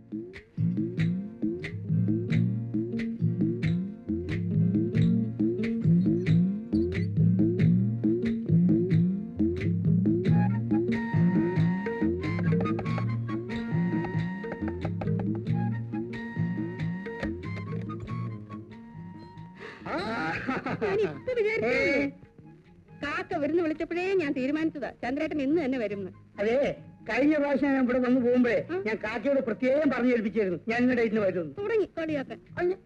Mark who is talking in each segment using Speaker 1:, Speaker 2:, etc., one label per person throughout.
Speaker 1: ഞാൻ ഇപ്പൊ വിചാരിച്ചേ കാക്ക വരുന്ന് വിളിച്ചപ്പോഴേ ഞാൻ തീരുമാനിച്ചതാ ചന്ദ്രേട്ടൻ ഇന്ന് തന്നെ വരും
Speaker 2: അതെ കഴിഞ്ഞ പ്രാവശ്യം ഞാൻ ഇവിടെ വന്ന് പോകുമ്പോഴേ ഞാൻ കാക്കയോട് പ്രത്യേകം പറഞ്ഞു ഏൽപ്പിച്ചിരുന്നു ഞാൻ ഇന്ന് ഡേറ്റിന് വരുന്നു
Speaker 1: തുടങ്ങി കളിയാക്കാൻ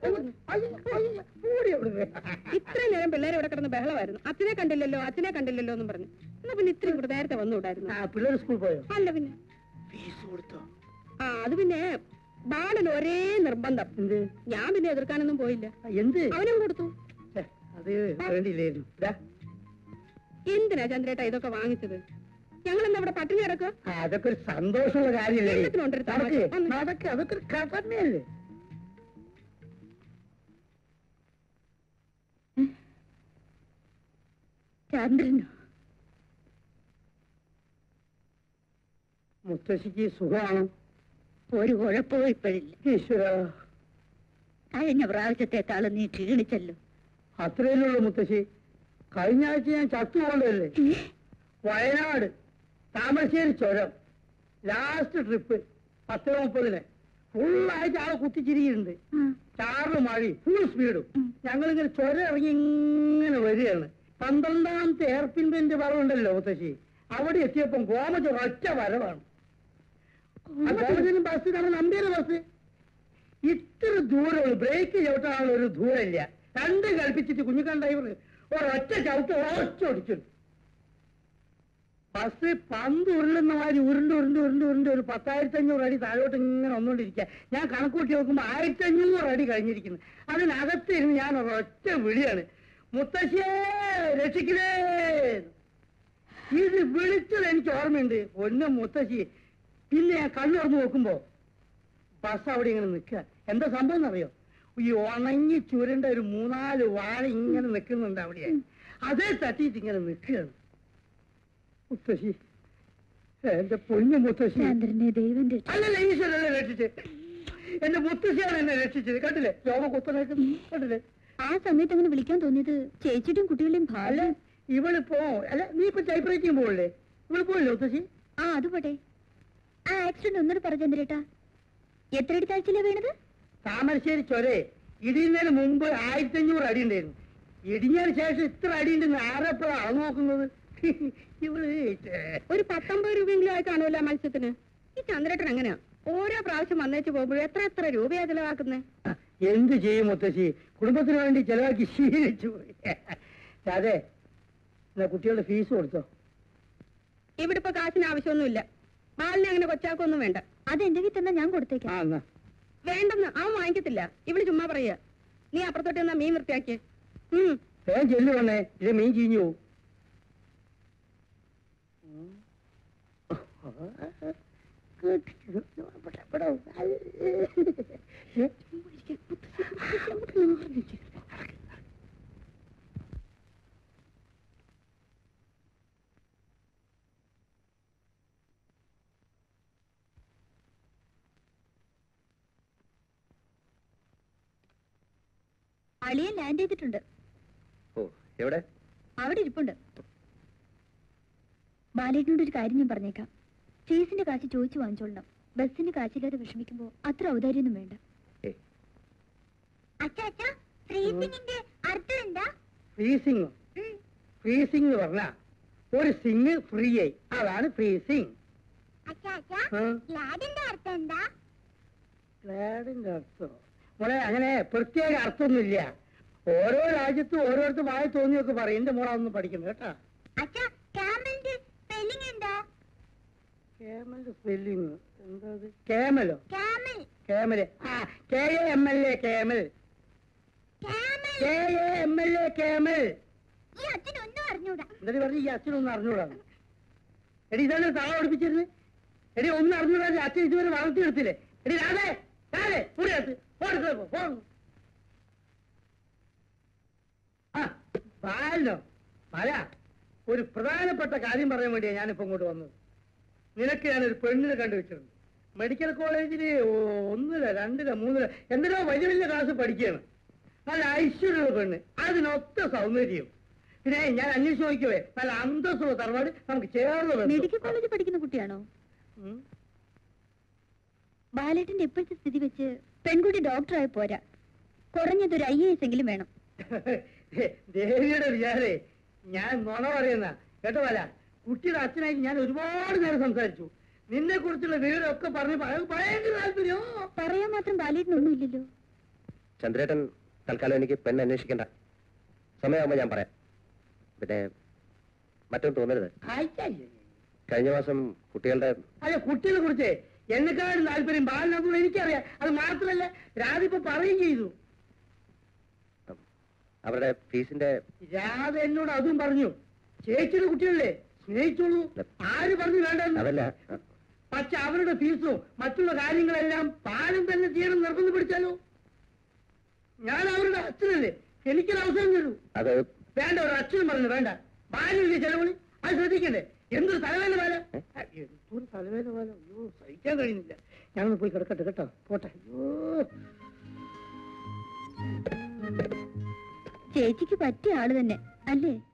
Speaker 1: ഇത്രയും നേരം പിള്ളേരെ ഇവിടെ കിടന്ന് ബഹളമായിരുന്നു അച്ഛനെ കണ്ടില്ലല്ലോ അച്ഛനെ കണ്ടില്ലല്ലോ എന്നും പറഞ്ഞു എന്നാ പിന്നെ ഇത്രയും കൂടെ നേരത്തെ വന്നുകൂടായിരുന്നു
Speaker 2: പിള്ളേർ സ്കൂൾ പോയോ
Speaker 1: അല്ല പിന്നെ
Speaker 2: ഫീസ് കൊടുത്തോ
Speaker 1: ആ അത് പിന്നെ ബാലന് ഒരേ നിർബന്ധം
Speaker 2: എന്ത്
Speaker 1: ഞാൻ പിന്നെ എതിർക്കാനൊന്നും പോയില്ല
Speaker 2: എന്ത്
Speaker 1: അവനും കൊടുത്തു
Speaker 2: ഛെ, അത് വേണ്ടിയില്ലായിരുന്നു ഇതാ,
Speaker 1: എന്തിനാ ചന്ദ്രേട്ട ഇതൊക്കെ വാങ്ങിച്ചത് ഞങ്ങൾ എന്താ ഇവിടെ പട്ടിണി കിടക്കുക
Speaker 2: ആ, അതൊക്കെ ഒരു സന്തോഷമുള്ള കാര്യമല്ലേ
Speaker 1: എല്ലാത്തിനും ഒരു തമാശ.
Speaker 2: നടക്ക്,
Speaker 1: വന്ന്.
Speaker 2: നടക്ക് അതൊക്കെ ഒരു കടമയല്ലേ
Speaker 1: ചന്ദ്രനോ
Speaker 2: മുത്തശ്ശിക്ക് സുഖമാണോ
Speaker 1: ഒരു കുഴപ്പവും ഇപ്പോഴില്ല
Speaker 2: ഈശ്വര
Speaker 1: കഴിഞ്ഞ പ്രാവശ്യത്തെക്കാളും നീ ക്ഷീണിച്ചല്ലോ
Speaker 2: അത്രയല്ലുള്ളൂ മുത്തശ്ശി കഴിഞ്ഞ ആഴ്ച ഞാൻ ചത്തുപോകണ്ടല്ലേ വയനാട് താമരശ്ശേരി ചുരം ലാസ്റ്റ് ട്രിപ്പ് പത്ത് മുപ്പതിന് ഫുള്ളായിട്ട് ആളെ കുത്തിച്ചിരിക്കുന്നുണ്ട് ചാറ് മഴ ഫുൾ സ്പീഡും ഞങ്ങളിങ്ങനെ ചുരം ഇറങ്ങി ഇങ്ങനെ വരികയാണ് പന്ത്രണ്ടാമത്തെ എയർപിൻ ബെന്റ് വളവുണ്ടല്ലോ മുത്തശ്ശി അവിടെ എത്തിയപ്പം ഗോമജ ഒറ്റ വരവാണ് ആ ഗോമജനും ബസ് നമ്മുടെ നമ്പിയുടെ ബസ് ഇത്ര ദൂരമുള്ളൂ ബ്രേക്ക് ചവിട്ടാനുള്ള ഒരു ദൂരമില്ല രണ്ട് കൽപ്പിച്ചിട്ട് കുഞ്ഞുക്കാൻ ഡ്രൈവർ ഒരൊറ്റ ചവിട്ട് ഒറ്റ ഓടിച്ചു ബസ് പന്ത് ഉരുളുന്ന മാതിരി ഉരുണ്ട് ഉരുണ്ട് ഉരുണ്ട് ഉരുണ്ട് ഒരു പത്തായിരത്തി അഞ്ഞൂറ് അടി താഴോട്ട് ഇങ്ങനെ വന്നുകൊണ്ടിരിക്കുക ഞാൻ കണക്കൂട്ടി നോക്കുമ്പോൾ ആയിരത്തി അഞ്ഞൂറ് അടി കഴിഞ്ഞിരിക്കുന്നു അതിനകത്ത് ഇരുന്ന് ഞാൻ ഒരൊറ്റ വിളിയാണ് മുത്തശ്ശിയേ രക്ഷിക്കണേ ഇത് വിളിച്ചത് എനിക്ക് ഓർമ്മയുണ്ട് ഒന്ന് മുത്തശ്ശി പിന്നെ ഞാൻ കണ്ണു തുറന്ന് നോക്കുമ്പോ ബസ് അവിടെ ഇങ്ങനെ നിൽക്കുക എന്താ സംഭവം എന്നറിയോ ഈ ഉണങ്ങി ചുരുണ്ട ഒരു മൂന്നാല് വാഴ ഇങ്ങനെ നിൽക്കുന്നുണ്ട് അവിടെ അതേ തട്ടിയിട്ട് ഇങ്ങനെ നിൽക്കുകയാണ് മുത്തശ്ശി എന്റെ പൊന്നു മുത്തശ്ശി
Speaker 1: ചന്ദ്രനെ ദൈവം
Speaker 2: അല്ലല്ല ഈശ്വരനെ രക്ഷിച്ച് എന്റെ മുത്തശ്ശിയാണ് എന്നെ രക്ഷിച്ചത് കണ്ടില്ലേ രോഗ കുത്തനേക്ക് കണ്ടില്ലേ
Speaker 1: ആ സമയത്ത് അങ്ങനെ വിളിക്കാൻ തോന്നിയത് ചേച്ചിയുടെയും കുട്ടികളുടെയും
Speaker 2: അല്ല
Speaker 1: ഭാര്യ
Speaker 2: ഇവളിപ്പോ അല്ല നീ ഇപ്പൊ ടൈപ്പ് പോകല്ലേ ഇവള് പോയില്ലേ മുത്തശ്ശി
Speaker 1: ആ അത് പോട്ടെ ആ ആക്സിഡന്റ് ഒന്നുകൂടെ പറ ചന്ദ്രേട്ടാ എത്ര അടി താഴ്ചയിലാ വീണത്
Speaker 2: താമരശ്ശേരി ചൊരേ ഇടിയുന്നതിന് മുമ്പ് ആയിരത്തി അഞ്ഞൂറ് അടി ഉണ്ടായിരുന്നു ഇടിഞ്ഞതിന് ശേഷം ഇത്ര അടി ഉണ്ടെന്ന് ആരെപ്പോഴാണ് അളവ് നോക്കുന്നത് ഇവള് ഛേ.
Speaker 1: ഒരു പത്തൊമ്പത് രൂപയെങ്കിലും ആയി കാണുമല്ലോ ആ മത്സ്യത്തിന് ഈ ചന്ദ്രേട്ടൻ എങ്ങനെയാ ഓരോ പ്രാവശ്യം വന്നേച്ച് പോകുമ്പോഴും എത്ര എത്ര രൂപയാ ചെലവാക്കുന്നേ
Speaker 2: എന്ത് ചെയ്യും മുത്തശ്ശി കുടുംബത്തിന് വേണ്ടി ചെലവാക്കി ശീലിച്ചു പോയി അതെ എന്നാ കുട്ടികളുടെ ഫീസ് കൊടുത്തോ
Speaker 1: ഇവിടെ ഇപ്പൊ കാശിന് ആവശ്യമൊന്നുമില്ല ബാലിനെ അങ്ങനെ കൊച്ചാക്കൊന്നും വേണ്ട അത് എന്റെ വീട്ടിൽ തന്നെ ഞാൻ
Speaker 2: ആ
Speaker 1: കൊടുത്തേക്കാം
Speaker 2: എന്നാ
Speaker 1: വേണ്ടെന്ന് അവൻ വാങ്ങിക്കത്തില്ല ഇവിടെ ചുമ്മാ പറയാ നീ അപ്പുറത്തോട്ട് എന്നാ മീൻ വൃത്തിയാക്കിയേ ഉം
Speaker 2: വേഗം ചെല്ലു വന്നേ ഇത് മീൻ ചീഞ്ഞു പോവും
Speaker 1: അളിയൻ ലാൻഡ് ചെയ്തിട്ടുണ്ട്
Speaker 3: ഓ എവിടെ
Speaker 1: അവിടെ ഇരിപ്പുണ്ട് ബാലേട്ടനോട് ഒരു കാര്യം ഞാൻ പറഞ്ഞേക്കാം ഫീസിന്റെ കാശ് ചോദിച്ചു വാങ്ങിച്ചോളണം ബസ്സിന്റെ കാശില്ലാതെ വിഷമിക്കുമ്പോ അത്ര ഔദാര്യൊന്നും വേണ്ട
Speaker 3: ഏയ്
Speaker 1: ഫ്രീസിംഗിന്റെ അർത്ഥം എന്താ
Speaker 2: ഫ്രീസിങ് ഫ്രീസിംഗ് എന്ന് പറഞ്ഞാ ഒരു സിങ് ഫ്രീ ആയി അതാണ് ഫ്രീസിങ്
Speaker 1: ലാഡിന്റെ അർത്ഥം എന്താ
Speaker 2: ഗ്ലാഡിന്റെ അർത്ഥം മോളെ അങ്ങനെ പ്രത്യേക അർത്ഥമൊന്നുമില്ല ഓരോ രാജ്യത്തും ഓരോരുത്തർ വായി തോന്നിയൊക്കെ പറയും എന്റെ മോളെ അതൊന്നും പഠിക്കണം കേട്ടാ
Speaker 1: അച്ഛാ ക്യാമലിന്റെ സ്പെല്ലിംഗ് എന്താ
Speaker 2: കേമലിന്റെ സ്പെല്ലിങ് എന്താ അത് കേമലോ
Speaker 1: ക്യാമൽ
Speaker 2: കേമല് ആ K A M L A camel
Speaker 1: camel
Speaker 2: K A M L A camel
Speaker 1: ഈ അച്ഛൻ ഒന്നും അറിഞ്ഞൂടാ
Speaker 2: എന്നിട്ട് പറഞ്ഞ് ഈ അച്ഛനൊന്നും അറിഞ്ഞൂടാണ് എടി ഇതാണ് താഴെ പഠിപ്പിച്ചിരുന്നത് എടി ഒന്നും അറിഞ്ഞൂടാ അച്ഛൻ ഇതുവരെ വളർത്തിയെടുത്തില്ലേ എടി രാധേ രാധേ കൂടിയത്ത് ഫോൺ ആ ബാലോ മല ഒരു പ്രധാനപ്പെട്ട കാര്യം പറയാൻ വേണ്ടിയാ ഞാനിപ്പോ ഇങ്ങോട്ട് വന്നത് നിനക്ക് ഞാനൊരു പെണ്ണിനെ കണ്ടുവച്ചിട്ടുണ്ട് മെഡിക്കൽ കോളേജില് ഒ- ഒന്നില രണ്ടില മൂന്നില എന്തിനോ വലിയ വലിയ ക്ലാസ് പഠിക്കുകയാണ് നല്ല ഐശ്വര്യമുള്ള പെണ്ണ് അതിനൊത്ത സൗന്ദര്യം പിന്നെ ഞാൻ അന്വേഷിച്ച് നോക്കിയവേ നല്ല അന്തസ്സുള്ള തറവാട് നമുക്ക് ചേർന്ന് ബന്ധം.
Speaker 1: മെഡിക്കൽ കോളേജിൽ പഠിക്കുന്ന കുട്ടിയാണോ
Speaker 2: ഉം.
Speaker 1: ബാലേട്ടന്റെ ഇപ്പോഴത്തെ സ്ഥിതി വെച്ച് പെൺകുട്ടി ഡോക്ടറായി പോരാ കുറഞ്ഞതൊരു ഐ എസ് എങ്കിലും വേണം
Speaker 2: ദേവിയുടെ വിചാരേ ഞാൻ നുണ പറയുന്ന കേട്ടോ വല കുട്ടിയുടെ അച്ഛനായി ഞാൻ ഒരുപാട് നേരം സംസാരിച്ചു നിന്നെ കുറിച്ചുള്ള വിവരമൊക്കെ പറഞ്ഞു ഭയങ്കര താല്പര്യോ
Speaker 1: പറയാൻ മാത്രം ബാലേട്ടനൊന്നും ഇല്ലല്ലോ
Speaker 3: ചന്ദ്രേട്ടൻ തൽക്കാലം എനിക്ക് പെണ്ണ് അന്വേഷിക്കണ്ട സമയമാകുമ്പോൾ ഞാൻ പറയാം പിന്നെ മറ്റൊന്നും തോന്നരുത്
Speaker 2: ആയിക്കഴിഞ്ഞു
Speaker 3: കഴിഞ്ഞ മാസം കുട്ടികളുടെ
Speaker 2: അല്ല കുട്ടികളെ കുറിച്ച് എന്നെക്കാളും താല്പര്യം ബാലനാഥോട് എനിക്കറിയാം അത് മാത്രമല്ല രാധ ഇപ്പൊ പറയുകയും ചെയ്തു
Speaker 3: ഉം, അവരുടെ ഫീസിന്റെ
Speaker 2: രാധ എന്നോട് അതും പറഞ്ഞു ചേച്ചിയുടെ കുട്ടികളല്ലേ സ്നേഹിച്ചോളൂ ആര് പറഞ്ഞു വേണ്ടെന്ന്
Speaker 3: അതല്ല ആ,
Speaker 2: പക്ഷെ അവരുടെ ഫീസും മറ്റുള്ള കാര്യങ്ങളെല്ലാം പാലം തന്നെ ചെയ്യണം നിർബന്ധം പിടിച്ചാലോ ഞാൻ അവരുടെ അച്ഛനല്ലേ എനിക്കൊരു അവസരം തരൂ
Speaker 3: അത്
Speaker 2: വേണ്ട ഒരു അച്ഛനും പറഞ്ഞു വേണ്ട ബാലില്ലേ ചെലവിളി അത് ശ്രദ്ധിക്കണ്ടേ എന്തൊരു തലവേദന വേല
Speaker 3: ഏ?
Speaker 2: എന്തൊരു തലവേദന വേല അയ്യോ സഹിക്കാൻ കഴിയുന്നില്ല ഞാനൊന്ന് പോയി കിടക്കട്ടെ കേട്ടോ പോട്ടെ അയ്യോ
Speaker 1: ചേച്ചിക്ക് പറ്റിയ ആള് തന്നെ അല്ലേ